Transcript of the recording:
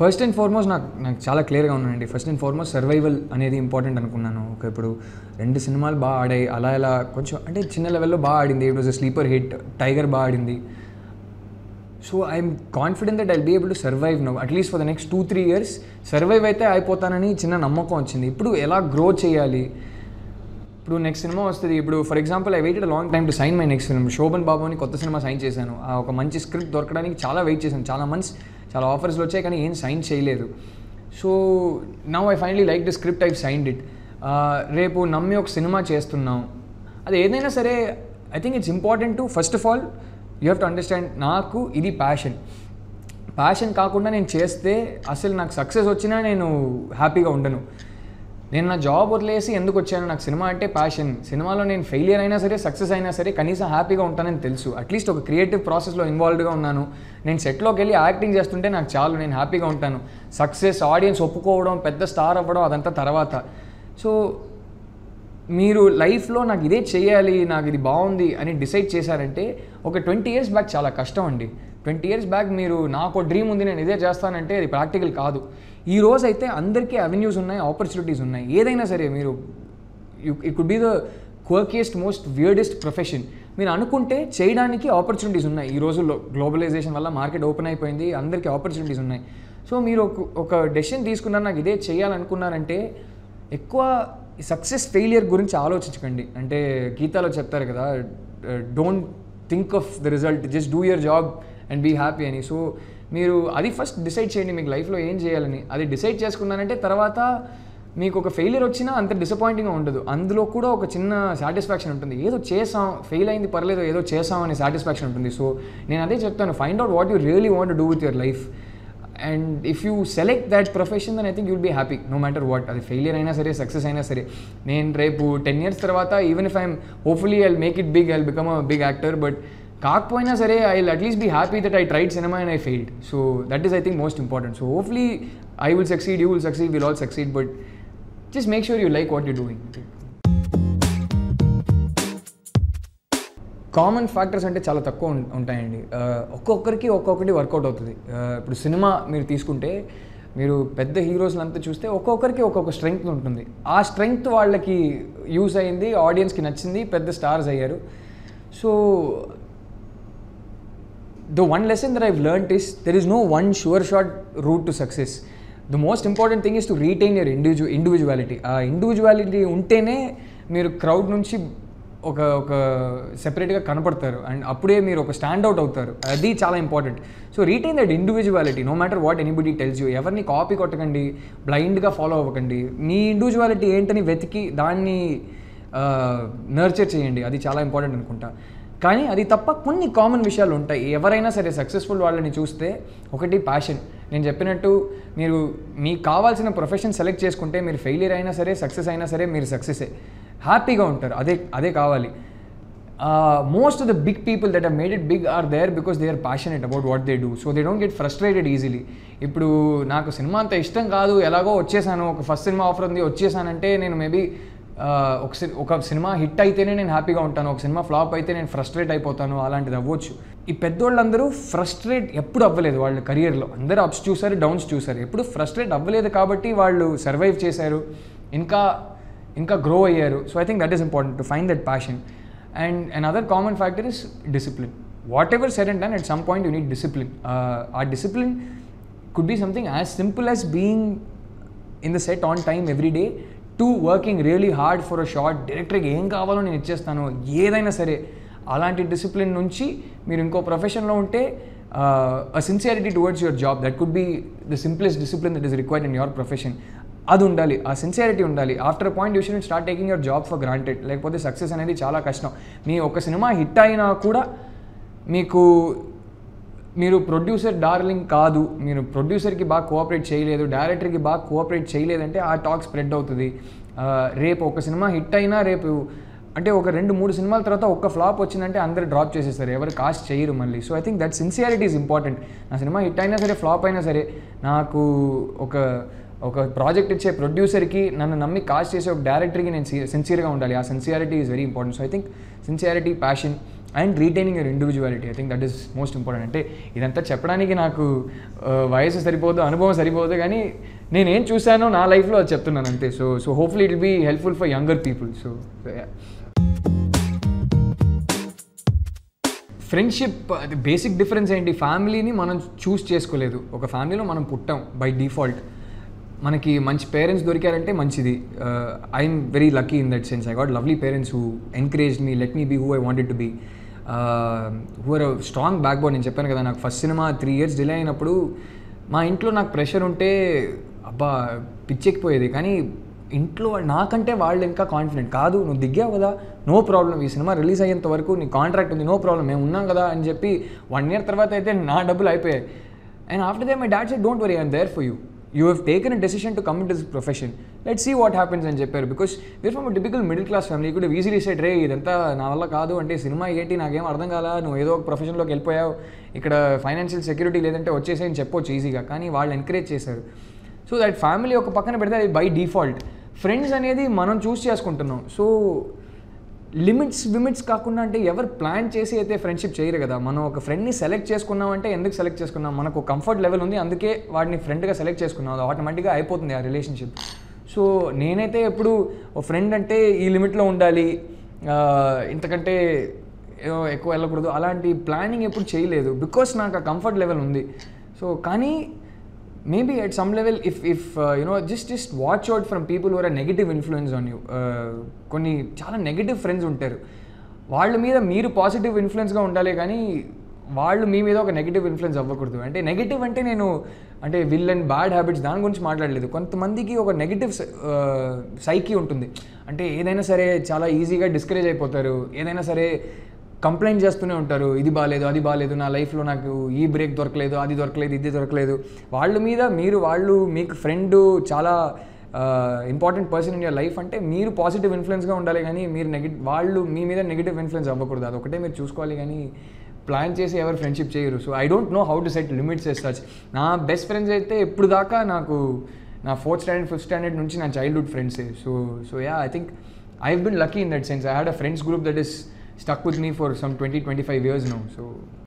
First and foremost నాకు నాకు చాలా క్లియర్గా ఉన్నానండి ఫస్ట్ అండ్ ఫార్మోస్ట్ సర్వైవల్ అనేది ఇంపార్టెంట్ అనుకున్నాను ఒక ఇప్పుడు రెండు సినిమాలు బాగా ఆడాయి అలా ఇలా కొంచెం అంటే చిన్న లెవెల్లో బాగా ఆడింది it was a sleeper hit Tiger బాగా ఆడింది so I'm confident that I be able to survive now at least for the next two three years survive అయితే అయిపోతానని చిన్న నమ్మకం వచ్చింది ఇప్పుడు ఎలా గ్రో చేయాలి ఇప్పుడు నెక్స్ట్ సినిమా వస్తుంది ఇప్పుడు for example I waited long time to sign my next film Shobhan Babu అని కొత్త సినిమా సైన్ చేశాను ఆ ఒక మంచి స్క్రిప్ట్ దొరకడానికి చాలా వెయిట్ చేశాను చాలా మంత్స్ చాలా ఆఫర్స్లు వచ్చాయి కానీ ఏం సైన్ చేయలేదు so now I finally like the script I signed it రేపు నమ్మి ఒక సినిమా చేస్తున్నాం అది ఏదైనా సరే I think it's important to first of all you have to understand నాకు ఇది ప్యాషన్ ప్యాషన్ కాకుండా నేను చేస్తే అసలు నాకు సక్సెస్ వచ్చినా నేను హ్యాపీగా ఉండను నేను నా జాబ్ వదిలేసి ఎందుకు వచ్చాను నాకు సినిమా అంటే ప్యాషన్ సినిమాలో నేను ఫెయిలియర్ అయినా సరే సక్సెస్ అయినా సరే కనీసం హ్యాపీగా ఉంటానని తెలుసు అట్లీస్ట్ ఒక క్రియేటివ్ ప్రాసెస్లో ఇన్వాల్వ్డ్గా ఉన్నాను నేను సెట్లోకి వెళ్ళి యాక్టింగ్ చేస్తుంటే నాకు చాలు నేను హ్యాపీగా ఉంటాను సక్సెస్ ఆడియన్స్ ఒప్పుకోవడం పెద్ద స్టార్ అవ్వడం అదంతా తర్వాత సో మీరు లైఫ్లో నాకు ఇదే చేయాలి నాకు ఇది బాగుంది అని డిసైడ్ చేశారంటే ఒక ట్వంటీ ఇయర్స్ బ్యాక్ చాలా కష్టం అండి ట్వంటీ ఇయర్స్ బ్యాక్ మీరు నాకు డ్రీమ్ ఉంది నేను ఇదే చేస్తానంటే అది ప్రాక్టికల్ కాదు ఈ రోజు అయితే అందరికీ అవెన్యూస్ ఉన్నాయి ఆపర్చునిటీస్ ఉన్నాయి ఏదైనా సరే మీరు you it could be the quirkiest most weirdest profession మీరు అనుకుంటే చేయడానికి ఆపర్చునిటీస్ ఉన్నాయి ఈ రోజుల్లో గ్లోబలైజేషన్ వల్ల మార్కెట్ ఓపెన్ అయిపోయింది అందరికీ ఆపర్చునిటీస్ ఉన్నాయి సో మీరు ఒక ఒక డెసిషన్ తీసుకున్నారు నాకు ఇదే చేయాలనుకున్నారంటే ఎక్కువ సక్సెస్ ఫెయిలియర్ గురించి ఆలోచించకండి అంటే గీతాలో చెప్తారు కదా don't think of the result just do your job and be happy అని సో మీరు అది ఫస్ట్ డిసైడ్ చేయండి మీకు లైఫ్లో ఏం చేయాలని అది డిసైడ్ చేసుకున్నారంటే తర్వాత మీకు ఒక ఫెయిలియర్ వచ్చినా అంత డిసప్పాయింటింగ్గా ఉండదు అందులో కూడా ఒక చిన్న సాటిస్ఫాక్షన్ ఉంటుంది ఏదో చేసాం ఫెయిల్ అయింది పర్లేదు ఏదో చేసాం అనే సాటిస్ఫాక్షన్ ఉంటుంది సో నేను అదే చెప్తాను find out what you really want do with your life and if you select that profession then I think you'll be happy no matter what అది ఫెయిలియర్ అయినా సరే సక్సెస్ అయినా సరే నేను రేపు టెన్ ఇయర్స్ తర్వాత even if I'm hopefully I make it big I become a big actor but కాకపోయినా సరే I at least be happy that I tried సినిమా and I failed so that is I think most important so hopefully I will succeed you will succeed will all succeed but just make sure you like what you doing common factors అంటే చాలా తక్కువ ఉం- ఉంటాయండి ఆ, ఒక్కొక్కరికి ఒక్కొక్కటి work out అవుతుంది ఆ, ఇప్పుడు సినిమా మీరు తీసుకుంటే మీరు పెద్ద హీరోస్ని అంతా చూస్తే ఒక్కొక్కరికి ఒక్కొక్క స్ట్రెంగ్త్ ఉంటుంది ఆ స్ట్రెంగ్త్ వాళ్ళకి యూస్ అయింది ఆడియన్స్కి నచ్చింది పెద్ద స్టార్స్ అయ్యారు so the one lesson that I've learnt is there is no one sure shot route to success. The most important thing is to retain your individual individuality. ఆ individuality ఉంటేనే మీరు crowd నుంచి ఒక ఒక సెపరేట్గా కనపడతారు అండ్ అప్పుడే మీరు ఒక స్టాండ్ అవుట్ అవుతారు అది చాలా important so retain that individuality no matter what anybody tells you ఎవరిని కాపీ కొట్టకండి బ్లైండ్గా ఫాలో అవ్వకండి మీ ఇండివిజువాలిటీ ఏంటని వెతికి దాన్ని నర్చర్ చేయండి అది చాలా ఇంపార్టెంట్ అనుకుంటా కానీ అది తప్ప కొన్ని కామన్ విషయాలు ఉంటాయి ఎవరైనా సరే సక్సెస్ఫుల్ వాళ్ళని చూస్తే ఒకటి ప్యాషన్ నేను చెప్పినట్టు మీరు మీకు కావాల్సిన ప్రొఫెషన్ సెలెక్ట్ చేసుకుంటే మీరు ఫెయిలియర్ అయినా సరే సక్సెస్ అయినా సరే మీరు సక్సెసే హ్యాపీగా ఉంటారు అదే అదే కావాలి most of the big people that have made it big are there because they are passionate about what they do so they don't get frustrated easily ఇప్పుడు నాకు సినిమా అంత ఇష్టం కాదు ఎలాగో వచ్చేసాను ఒక ఫస్ట్ సినిమా ఆఫర్ ఉంది వచ్చేసానంటే నేను మేబీ ఒక సి- ఒక సినిమా హిట్ అయితేనే నేను హ్యాపీగా ఉంటాను ఒక సినిమా ఫ్లాప్ అయితే నేను ఫ్రస్ట్రేట్ అయిపోతాను అలాంటిది అవ్వచ్చు ఈ పెద్దోళ్ళందరూ ఫ్రస్ట్రేట్ ఎప్పుడు అవ్వలేదు వాళ్ళ కెరియర్లో అందరూ అప్స్ చూసారు డౌన్స్ చూసారు ఎప్పుడు ఫ్రస్ట్రేట్ అవ్వలేదు కాబట్టి వాళ్ళు సర్వైవ్ చేశారు ఇంకా ఇంకా గ్రో అయ్యారు so I think that is important to find that passion and and other common factor is discipline whatever said and done at some point you need discipline ఆ discipline could be something as simple as being in the set on time every day to working really hard for a short డైరెక్టర్కి ఏం కావాలో నేను ఇచ్చేస్తాను ఏదైనా సరే అలాంటి discipline నుంచి మీరు ఇంకో ప్రొఫెషన్లో ఉంటే a sincerity towards your job that could be the simplest discipline that is required in your profession అది ఉండాలి ఆ సిన్సియారిటీ ఉండాలి after point you should start taking your job for granted లేకపోతే సక్సెస్ అనేది చాలా కష్టం మీ ఒక సినిమా హిట్ అయినా కూడా మీకు మీరు ప్రొడ్యూసర్ డార్లింగ్ కాదు మీరు ప్రొడ్యూసర్కి బాగా కోఆపరేట్ చేయలేదు డైరెక్టర్కి బాగా కోఆపరేట్ చేయలేదంటే ఆ టాక్ స్ప్రెడ్ అవుతుంది ఆ, రేపు ఒక సినిమా హిట్ అయినా రేపు అంటే ఒక రెండు మూడు సినిమాల తర్వాత ఒక్క ఫ్లాప్ వచ్చిందంటే అందరు డ్రాప్ చేసేస్తారు ఎవరు కాస్ట్ చేయరు మళ్ళీ so I think that sincerity is important నా సినిమా హిట్ అయినా సరే ఫ్లాప్ అయినా సరే నాకు ఒక ఒక ప్రాజెక్ట్ ఇచ్చే ప్రొడ్యూసర్కి నన్ను నమ్మి కాస్ట్ చేసే ఒక డైరెక్టర్కి నేను సిన్సియర్గా ఉండాలి ఆ sincerity is very important so I think sincerity passion and retaining your individuality I think that is most important అంటే ఇదంతా చెప్పడానికి నాకు ఆ, వయసు సరిపోదు అనుభవం సరిపోదు కానీ నేనేం చూశానో నా లైఫ్లో అది చెప్తున్నాను అంతే so so hopefully it will be helpful for younger people so friendship అది బేసిక్ డిఫరెన్స్ ఏంటి ఫ్యామిలీని మనం చూస్ చేసుకోలేదు ఒక ఫ్యామిలీలో మనం పుట్టాం బై డిఫాల్ట్ మనకి మంచి పేరెంట్స్ దొరికారంటే మంచిది I'm very lucky in that sense I got lovely parents who encourage me let me be who I wanted to be who are strong backbone నేను చెప్పాను కదా నాకు ఫస్ట్ సినిమా త్రీ ఇయర్స్ డిలే అయినప్పుడు మా ఇంట్లో నాకు ప్రెషర్ ఉంటే అబ్బా పిచ్చెక్కిపోయేది కానీ ఇంట్లో వాళ్ళు- నాకంటే వాళ్ళు ఇంకా కాన్ఫిడెంట్ కాదు నువ్వు దిగావు కదా నో ప్రాబ్లం ఈ సినిమా రిలీజ్ అయ్యేంత వరకు నీ కాంట్రాక్ట్ ఉంది నో ప్రాబ్లం మేము ఉన్నాం కదా అని చెప్పి వన్ ఇయర్ తర్వాత అయితే నా డబ్బులు అయిపోయాయి and after they my dad said don't worry I'm there for you you have taken a decision to come in this profession let see what happens అని చెప్పారు because we're from typical middle class family కూడా easily settle ఇదంతా నా వల్ల కాదు అంటే cinema ఏంటి నాకేం అర్థం కాలా నువ్వు ఏదో ఒక ప్రొఫెషన్లోకి వెళ్ళిపోయావు ఇక్కడ ఫైనాన్షియల్ సెక్యూరిటీ లేదంటే వచ్చేసేయని చెప్పొచ్చు ఈజీగా కానీ వాళ్ళు ఎంకరేజ్ చేశారు సో దట్ ఫ్యామిలీ ఒక పక్కన పెడితే అది బై డిఫాల్ట్ ఫ్రెండ్స్ అనేది మనం చూస్ చేసుకుంటున్నాం సో లిమిట్స్ విమిట్స్ కాకుండా అంటే ఎవరు ప్లాన్ చేసి అయితే ఫ్రెండ్షిప్ చేయరు కదా మనం ఒక ఫ్రెండ్ని సెలెక్ట్ చేసుకున్నాం అంటే ఎందుకు సెలెక్ట్ చేసుకున్నాం మనకు కంఫర్ట్ లెవెల్ ఉంది అందుకే వాడిని ఫ్రెండ్గా సెలెక్ట్ చేసుకున్నాం అది ఆటోమేటిక్గా అయిపోతుంది ఆ రిలేషన్షిప్ సో నేనైతే ఎప్పుడు ఓ ఫ్రెండ్ అంటే ఈ లిమిట్లో ఉండాలి ఆ, ఇంతకంటే ఏదో ఎక్కువ వెళ్ళకూడదు అలాంటి ప్లానింగ్ ఎప్పుడు చేయలేదు బికాస్ నాకు ఆ కంఫర్ట్ లెవెల్ ఉంది సో కానీ maybe at some level if if you know just just watch out from people were negative influence on you కొన్ని చాలా నెగిటివ్ ఫ్రెండ్స్ ఉంటారు వాళ్ళ మీద మీరు పాజిటివ్ ఇన్ఫ్లుయెన్స్గా ఉండాలి కానీ వాళ్ళు మీ మీద ఒక నెగిటివ్ ఇన్ఫ్లుయెన్స్ అవ్వకూడదు అంటే నెగిటివ్ అంటే నేను అంటే విల్ అండ్ బ్యాడ్ హ్యాబిట్స్ దాని గురించి మాట్లాడలేదు కొంతమందికి ఒక నెగిటివ్ సైకి ఉంటుంది అంటే ఏదైనా సరే చాలా ఈజీగా డిస్కరేజ్ అయిపోతారు ఏదైనా సరే కంప్లైంట్ చేస్తూనే ఉంటారు ఇది బాగాలేదు అది బాగాలేదు నా లైఫ్లో నాకు ఈ బ్రేక్ దొరకలేదు అది దొరకలేదు ఇది దొరకలేదు వాళ్ళ మీద మీరు వాళ్ళు మీకు ఫ్రెండ్ చాలా important person in your life అంటే మీరు పాజిటివ్ ఇన్ఫ్లుయెన్స్గా ఉండాలి కానీ మీరు నెగిటివ్ వాళ్ళు మీ మీద నెగిటివ్ ఇన్ఫ్లుయెన్స్ అవ్వకూడదు అదొకటే మీరు చూసుకోవాలి కానీ ప్లాన్ చేసి ఎవరు ఫ్రెండ్షిప్ చేయరు so I don't know how to set limits as such నా బెస్ట్ ఫ్రెండ్స్ అయితే ఇప్పుడు దాకా నాకు నా ఫోర్త్ స్టాండర్డ్ ఫిఫ్త్ స్టాండర్డ్ నుంచి నా చైల్డ్హుడ్ ఫ్రెండ్సే so so yeah I think I been lucky in that sense I had a friends group that is stuck with me for some twenty twenty five years no so